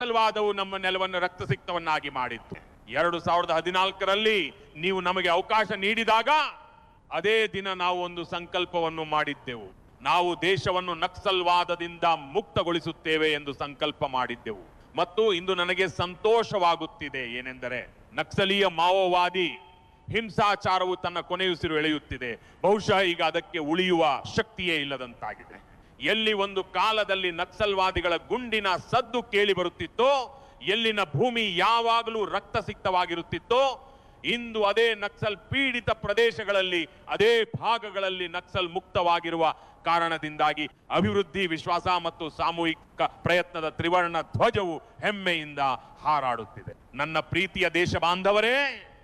ನಕ್ಸಲ್ವಾದವು ನಮ್ಮ ನೆಲವನ್ನು ರಕ್ತಸಿಕ್ತವನ್ನಾಗಿ ಮಾಡಿತ್ತು ಎರಡು ಸಾವಿರದ ಹದಿನಾಲ್ಕರಲ್ಲಿ ನೀವು ನಮಗೆ ಅವಕಾಶ ನೀಡಿದಾಗ ಅದೇ ದಿನ ನಾವು ಒಂದು ಸಂಕಲ್ಪವನ್ನು ಮಾಡಿದ್ದೆವು ನಾವು ದೇಶವನ್ನು ನಕ್ಸಲ್ವಾದದಿಂದ ಮುಕ್ತಗೊಳಿಸುತ್ತೇವೆ ಎಂದು ಸಂಕಲ್ಪ ಮಾಡಿದ್ದೆವು ಮತ್ತು ಇಂದು ನನಗೆ ಸಂತೋಷವಾಗುತ್ತಿದೆ ಏನೆಂದರೆ ನಕ್ಸಲೀಯ ಮಾವೋವಾದಿ ಹಿಂಸಾಚಾರವು ತನ್ನ ಕೊನೆಯುಸಿರು ಎಳೆಯುತ್ತಿದೆ ಬಹುಶಃ ಈಗ ಅದಕ್ಕೆ ಉಳಿಯುವ ಶಕ್ತಿಯೇ ಇಲ್ಲದಂತಾಗಿದೆ ಎಲ್ಲಿ ಒಂದು ಕಾಲದಲ್ಲಿ ನಕ್ಸಲ್ವಾದಿಗಳ ಗುಂಡಿನ ಸದ್ದು ಕೇಳಿ ಬರುತ್ತಿತ್ತೋ ಎಲ್ಲಿನ ಭೂಮಿ ಯಾವಾಗಲೂ ರಕ್ತಸಿಕ್ತವಾಗಿರುತ್ತಿತ್ತೋ ಇಂದು ಅದೇ ನಕ್ಸಲ್ ಪೀಡಿತ ಪ್ರದೇಶಗಳಲ್ಲಿ ಅದೇ ಭಾಗಗಳಲ್ಲಿ ನಕ್ಸಲ್ ಮುಕ್ತವಾಗಿರುವ ಕಾರಣದಿಂದಾಗಿ ಅಭಿವೃದ್ಧಿ ವಿಶ್ವಾಸ ಮತ್ತು ಸಾಮೂಹಿಕ ಪ್ರಯತ್ನದ ತ್ರಿವರ್ಣ ಧ್ವಜವು ಹೆಮ್ಮೆಯಿಂದ ಹಾರಾಡುತ್ತಿದೆ ನನ್ನ ಪ್ರೀತಿಯ ದೇಶ ಬಾಂಧವರೇ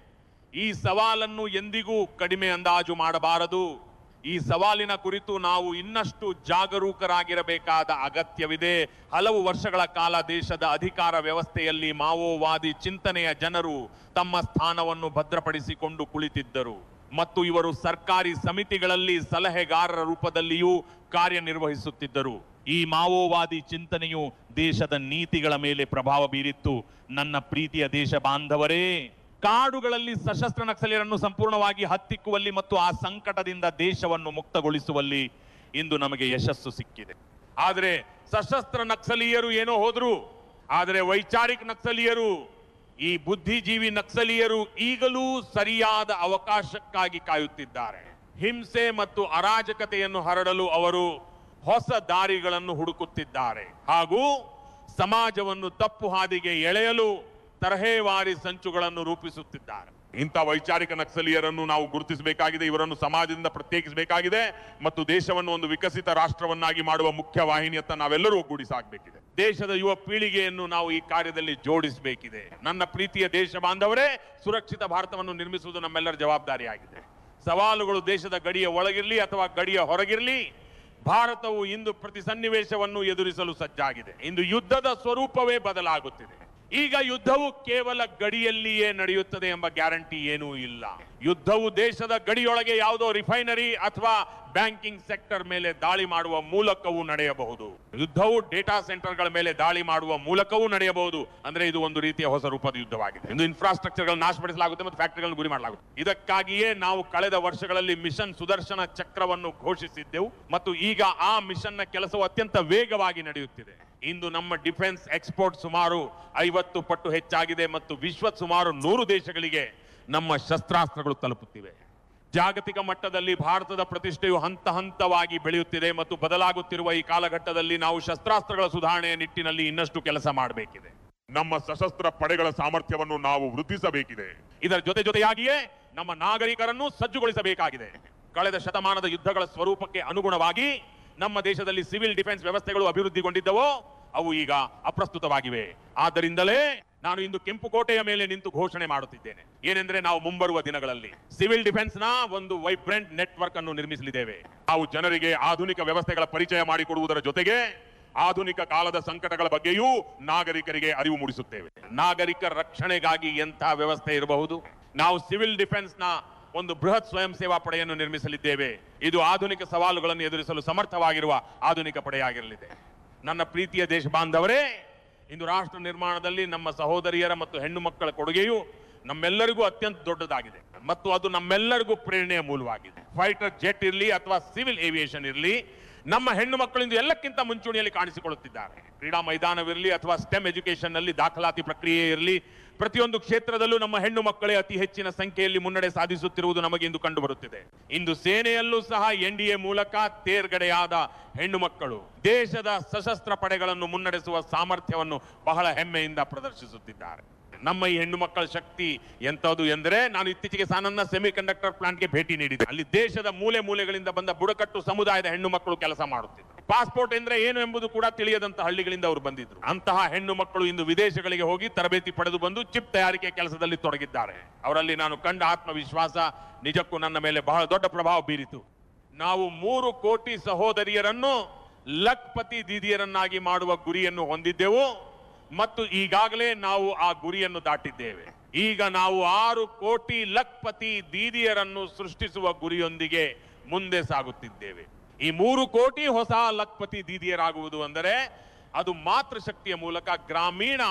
ಈ ಸವಾಲನ್ನು ಎಂದಿಗೂ ಕಡಿಮೆ ಅಂದಾಜು ಮಾಡಬಾರದು ಈ ಸವಾಲಿನ ಕುರಿತು ನಾವು ಇನ್ನಷ್ಟು ಜಾಗರೂಕರಾಗಿರಬೇಕಾದ ಅಗತ್ಯವಿದೆ ಹಲವು ವರ್ಷಗಳ ಕಾಲ ದೇಶದ ಅಧಿಕಾರ ವ್ಯವಸ್ಥೆಯಲ್ಲಿ ಮಾವೋವಾದಿ ಚಿಂತನೆಯ ಜನರು ತಮ್ಮ ಸ್ಥಾನವನ್ನು ಭದ್ರಪಡಿಸಿಕೊಂಡು ಕುಳಿತಿದ್ದರು ಮತ್ತು ಇವರು ಸರ್ಕಾರಿ ಸಮಿತಿಗಳಲ್ಲಿ ಸಲಹೆಗಾರರ ರೂಪದಲ್ಲಿಯೂ ಕಾರ್ಯನಿರ್ವಹಿಸುತ್ತಿದ್ದರು ಈ ಮಾವೋವಾದಿ ಚಿಂತನೆಯು ದೇಶದ ನೀತಿಗಳ ಮೇಲೆ ಪ್ರಭಾವ ಬೀರಿತ್ತು ನನ್ನ ಪ್ರೀತಿಯ ದೇಶ ಬಾಂಧವರೇ ಕಾಡುಗಳಲ್ಲಿ ಸಶಸ್ತ್ರ ನಕ್ಸಲೀಯರನ್ನು ಸಂಪೂರ್ಣವಾಗಿ ಹತ್ತಿಕ್ಕುವಲ್ಲಿ ಮತ್ತು ಆ ಸಂಕಟದಿಂದ ದೇಶವನ್ನು ಮುಕ್ತಗೊಳಿಸುವಲ್ಲಿ ಇಂದು ನಮಗೆ ಯಶಸ್ಸು ಸಿಕ್ಕಿದೆ ಆದರೆ ಸಶಸ್ತ್ರ ನಕ್ಸಲೀಯರು ಏನೋ ಹೋದ್ರು ಆದರೆ ವೈಚಾರಿಕ ನಕ್ಸಲೀಯರು ಈ ಬುದ್ಧಿಜೀವಿ ನಕ್ಸಲೀಯರು ಈಗಲೂ ಸರಿಯಾದ ಅವಕಾಶಕ್ಕಾಗಿ ಕಾಯುತ್ತಿದ್ದಾರೆ ಹಿಂಸೆ ಮತ್ತು ಅರಾಜಕತೆಯನ್ನು ಹರಡಲು ಅವರು ಹೊಸ ದಾರಿಗಳನ್ನು ಹುಡುಕುತ್ತಿದ್ದಾರೆ ಹಾಗೂ ಸಮಾಜವನ್ನು ತಪ್ಪು ಹಾದಿಗೆ ಎಳೆಯಲು ತರಹೇವಾರಿ ಸಂಚುಗಳನ್ನು ರೂಪಿಸುತ್ತಿದ್ದಾರೆ ಇಂಥ ವೈಚಾರಿಕ ನಕ್ಸಲೀಯರನ್ನು ನಾವು ಗುರುತಿಸಬೇಕಾಗಿದೆ ಇವರನ್ನು ಸಮಾಜದಿಂದ ಪ್ರತ್ಯೇಕಿಸಬೇಕಾಗಿದೆ ಮತ್ತು ದೇಶವನ್ನು ಒಂದು ವಿಕಸಿತ ರಾಷ್ಟ್ರವನ್ನಾಗಿ ಮಾಡುವ ಮುಖ್ಯ ವಾಹಿನಿಯತ್ತ ನಾವೆಲ್ಲರೂ ಒಗ್ಗೂಡಿಸಾಗಬೇಕಿದೆ ದೇಶದ ಯುವ ಪೀಳಿಗೆಯನ್ನು ನಾವು ಈ ಕಾರ್ಯದಲ್ಲಿ ಜೋಡಿಸಬೇಕಿದೆ ನನ್ನ ಪ್ರೀತಿಯ ದೇಶ ಬಾಂಧವರೇ ಸುರಕ್ಷಿತ ಭಾರತವನ್ನು ನಿರ್ಮಿಸುವುದು ನಮ್ಮೆಲ್ಲರ ಜವಾಬ್ದಾರಿಯಾಗಿದೆ ಸವಾಲುಗಳು ದೇಶದ ಗಡಿಯ ಒಳಗಿರಲಿ ಅಥವಾ ಗಡಿಯ ಹೊರಗಿರಲಿ ಭಾರತವು ಇಂದು ಪ್ರತಿ ಸನ್ನಿವೇಶವನ್ನು ಎದುರಿಸಲು ಸಜ್ಜಾಗಿದೆ ಇಂದು ಯುದ್ಧದ ಸ್ವರೂಪವೇ ಬದಲಾಗುತ್ತಿದೆ ಈಗ ಯುದ್ಧವು ಕೇವಲ ಗಡಿಯಲ್ಲಿಯೇ ನಡೆಯುತ್ತದೆ ಎಂಬ ಗ್ಯಾರಂಟಿ ಏನೂ ಇಲ್ಲ ಯುದ್ಧವು ದೇಶದ ಗಡಿಯೊಳಗೆ ಯಾವುದೋ ರಿಫೈನರಿ ಅಥವಾ ಬ್ಯಾಂಕಿಂಗ್ ಸೆಕ್ಟರ್ ಮೇಲೆ ದಾಳಿ ಮಾಡುವ ಮೂಲಕವೂ ನಡೆಯಬಹುದು ಯುದ್ಧವು ಡೇಟಾ ಸೆಂಟರ್ಗಳ ಮೇಲೆ ದಾಳಿ ಮಾಡುವ ಮೂಲಕವೂ ನಡೆಯಬಹುದು ಅಂದ್ರೆ ಇದು ಒಂದು ರೀತಿಯ ಹೊಸ ರೂಪದ ಯುದ್ಧವಾಗಿದೆ ಇಂದು ಇನ್ಫ್ರಾಸ್ಟ್ರಕ್ಚರ್ಗಳನ್ನು ನಾಶಪಡಿಸಲಾಗುತ್ತೆ ಮತ್ತು ಫ್ಯಾಕ್ಟರಿಗಳನ್ನು ಗುರಿ ಮಾಡಲಾಗುತ್ತೆ ಇದಕ್ಕಾಗಿಯೇ ನಾವು ಕಳೆದ ವರ್ಷಗಳಲ್ಲಿ ಮಿಷನ್ ಸುದರ್ಶನ ಚಕ್ರವನ್ನು ಘೋಷಿಸಿದ್ದೆವು ಮತ್ತು ಈಗ ಆ ಮಿಷನ್ನ ಕೆಲಸವು ಅತ್ಯಂತ ವೇಗವಾಗಿ ನಡೆಯುತ್ತಿದೆ ಇಂದು ನಮ್ಮ ಡಿಫೆನ್ಸ್ ಎಕ್ಸ್ಪೋರ್ಟ್ ಸುಮಾರು ಐವತ್ತು ಪಟ್ಟು ಹೆಚ್ಚಾಗಿದೆ ಮತ್ತು ವಿಶ್ವದ ಸುಮಾರು ನೂರು ದೇಶಗಳಿಗೆ ನಮ್ಮ ಶಸ್ತ್ರಾಸ್ತ್ರಗಳು ತಲುಪುತ್ತಿವೆ ಜಾಗತಿಕ ಮಟ್ಟದಲ್ಲಿ ಭಾರತದ ಪ್ರತಿಷ್ಠೆಯು ಹಂತ ಹಂತವಾಗಿ ಬೆಳೆಯುತ್ತಿದೆ ಮತ್ತು ಬದಲಾಗುತ್ತಿರುವ ಈ ಕಾಲಘಟ್ಟದಲ್ಲಿ ನಾವು ಶಸ್ತ್ರಾಸ್ತ್ರಗಳ ಸುಧಾರಣೆಯ ನಿಟ್ಟಿನಲ್ಲಿ ಇನ್ನಷ್ಟು ಕೆಲಸ ಮಾಡಬೇಕಿದೆ ನಮ್ಮ ಸಶಸ್ತ್ರ ಪಡೆಗಳ ಸಾಮರ್ಥ್ಯವನ್ನು ನಾವು ವೃದ್ಧಿಸಬೇಕಿದೆ ಇದರ ಜೊತೆ ಜೊತೆಯಾಗಿಯೇ ನಮ್ಮ ನಾಗರಿಕರನ್ನು ಸಜ್ಜುಗೊಳಿಸಬೇಕಾಗಿದೆ ಕಳೆದ ಶತಮಾನದ ಯುದ್ಧಗಳ ಸ್ವರೂಪಕ್ಕೆ ಅನುಗುಣವಾಗಿ ನಮ್ಮ ದೇಶದಲ್ಲಿ ಸಿವಿಲ್ ಡಿಫೆನ್ಸ್ ವ್ಯವಸ್ಥೆಗಳು ಅಭಿವೃದ್ಧಿಗೊಂಡಿದ್ದವೋ ಅವು ಈಗ ಅಪ್ರಸ್ತುತವಾಗಿವೆ ಆದ್ದರಿಂದಲೇ ನಾನು ಇಂದು ಕೆಂಪುಕೋಟೆಯ ಮೇಲೆ ನಿಂತು ಘೋಷಣೆ ಮಾಡುತ್ತಿದ್ದೇನೆ ಏನೆಂದ್ರೆ ನಾವು ಮುಂಬರುವ ದಿನಗಳಲ್ಲಿ ಸಿವಿಲ್ ಡಿಫೆನ್ಸ್ ನ ಒಂದು ವೈಬ್ರೆಂಟ್ ನೆಟ್ವರ್ಕ್ ಅನ್ನು ನಿರ್ಮಿಸಲಿದ್ದೇವೆ ನಾವು ಜನರಿಗೆ ಆಧುನಿಕ ವ್ಯವಸ್ಥೆಗಳ ಪರಿಚಯ ಮಾಡಿಕೊಡುವುದರ ಜೊತೆಗೆ ಆಧುನಿಕ ಕಾಲದ ಸಂಕಟಗಳ ಬಗ್ಗೆಯೂ ನಾಗರಿಕರಿಗೆ ಅರಿವು ಮೂಡಿಸುತ್ತೇವೆ ನಾಗರಿಕ ರಕ್ಷಣೆಗಾಗಿ ಎಂಥ ವ್ಯವಸ್ಥೆ ಇರಬಹುದು ನಾವು ಸಿವಿಲ್ ಡಿಫೆನ್ಸ್ ನ ಒಂದು ಬೃಹತ್ ಸ್ವಯಂ ಸೇವಾ ಪಡೆಯನ್ನು ನಿರ್ಮಿಸಲಿದ್ದೇವೆ ಇದು ಆಧುನಿಕ ಸವಾಲುಗಳನ್ನು ಎದುರಿಸಲು ಸಮರ್ಥವಾಗಿರುವ ಆಧುನಿಕ ಪಡೆಯಾಗಿರಲಿದೆ ನನ್ನ ಪ್ರೀತಿಯ ದೇಶ ಬಾಂಧವರೇ ಇಂದು ರಾಷ್ಟ್ರ ನಿರ್ಮಾಣದಲ್ಲಿ ನಮ್ಮ ಸಹೋದರಿಯರ ಮತ್ತು ಹೆಣ್ಣು ಮಕ್ಕಳ ಕೊಡುಗೆಯು ನಮ್ಮೆಲ್ಲರಿಗೂ ಅತ್ಯಂತ ದೊಡ್ಡದಾಗಿದೆ ಮತ್ತು ಅದು ನಮ್ಮೆಲ್ಲರಿಗೂ ಪ್ರೇರಣೆಯ ಮೂಲವಾಗಿದೆ ಫೈಟರ್ ಜೆಟ್ ಇರಲಿ ಅಥವಾ ಸಿವಿಲ್ ಏವಿಯೇಷನ್ ಇರಲಿ ನಮ್ಮ ಹೆಣ್ಣು ಮಕ್ಕಳು ಇಂದು ಎಲ್ಲಕ್ಕಿಂತ ಮುಂಚೂಣಿಯಲ್ಲಿ ಕಾಣಿಸಿಕೊಳ್ಳುತ್ತಿದ್ದಾರೆ ಕ್ರೀಡಾ ಮೈದಾನವಿರಲಿ ಅಥವಾ ಸ್ಟೆಮ್ ಎಜುಕೇಶನ್ ನಲ್ಲಿ ದಾಖಲಾತಿ ಪ್ರಕ್ರಿಯೆ ಇರಲಿ ಪ್ರತಿಯೊಂದು ಕ್ಷೇತ್ರದಲ್ಲೂ ನಮ್ಮ ಹೆಣ್ಣು ಮಕ್ಕಳೇ ಅತಿ ಹೆಚ್ಚಿನ ಸಂಖ್ಯೆಯಲ್ಲಿ ಮುನ್ನಡೆ ಸಾಧಿಸುತ್ತಿರುವುದು ನಮಗೆ ಇಂದು ಕಂಡು ಬರುತ್ತಿದೆ ಇಂದು ಸೇನೆಯಲ್ಲೂ ಸಹ ಎನ್ ಡಿ ಎ ಮೂಲಕ ತೇರ್ಗಡೆಯಾದ ಹೆಣ್ಣು ಮಕ್ಕಳು ದೇಶದ ಸಶಸ್ತ್ರ ಪಡೆಗಳನ್ನು ಮುನ್ನಡೆಸುವ ಸಾಮರ್ಥ್ಯವನ್ನು ಬಹಳ ಹೆಮ್ಮೆಯಿಂದ ಪ್ರದರ್ಶಿಸುತ್ತಿದ್ದಾರೆ ನಮ್ಮ ಈ ಹೆಣ್ಣು ಮಕ್ಕಳ ಶಕ್ತಿ ಎಂತದ್ದು ಎಂದರೆ ನಾನು ಇತ್ತೀಚೆಗೆ ಸಾನನ್ನ ಸೆಮಿ ಕಂಡಕ್ಟರ್ ಪ್ಲಾಂಟ್ಗೆ ಭೇಟಿ ನೀಡಿದೆ ಅಲ್ಲಿ ದೇಶದ ಮೂಲೆ ಮೂಲೆಗಳಿಂದ ಬಂದ ಬುಡಕಟ್ಟು ಸಮುದಾಯದ ಹೆಣ್ಣು ಮಕ್ಕಳು ಕೆಲಸ ಮಾಡುತ್ತಿದ್ದರು ಪಾಸ್ಪೋರ್ಟ್ ಎಂದ್ರೆ ಏನು ಎಂಬುದು ಕೂಡ ತಿಳಿಯದಂತ ಹಳ್ಳಿಗಳಿಂದ ಅವರು ಬಂದಿದ್ರು ಅಂತಹ ಹೆಣ್ಣು ಮಕ್ಕಳು ಇಂದು ವಿದೇಶಗಳಿಗೆ ಹೋಗಿ ತರಬೇತಿ ಪಡೆದು ಬಂದು ಚಿಪ್ ತಯಾರಿಕೆ ಕೆಲಸದಲ್ಲಿ ತೊಡಗಿದ್ದಾರೆ ಅವರಲ್ಲಿ ನಾನು ಕಂಡ ಆತ್ಮವಿಶ್ವಾಸ ನಿಜಕ್ಕೂ ನನ್ನ ಮೇಲೆ ಬಹಳ ದೊಡ್ಡ ಪ್ರಭಾವ ಬೀರಿತು ನಾವು ಮೂರು ಕೋಟಿ ಸಹೋದರಿಯರನ್ನು ಲಖ್ಪತಿ ದೀದಿಯರನ್ನಾಗಿ ಮಾಡುವ ಗುರಿಯನ್ನು ಹೊಂದಿದ್ದೆವು ಮತ್ತು ಈಗಾಗಲೇ ನಾವು ಆ ಗುರಿಯನ್ನು ದಾಟಿದ್ದೇವೆ ಈಗ ನಾವು ಆರು ಕೋಟಿ ಲಖ್ಪತಿ ದೀದಿಯರನ್ನು ಸೃಷ್ಟಿಸುವ ಗುರಿಯೊಂದಿಗೆ ಮುಂದೆ ಸಾಗುತ್ತಿದ್ದೇವೆ ಈ ಮೂರು ಕೋಟಿ ಹೊಸ ಲಖ್ಪತಿ ದೀದಿಯರಾಗುವುದು ಅಂದರೆ ಅದು ಮಾತೃಶಕ್ತಿಯ ಮೂಲಕ ಗ್ರಾಮೀಣ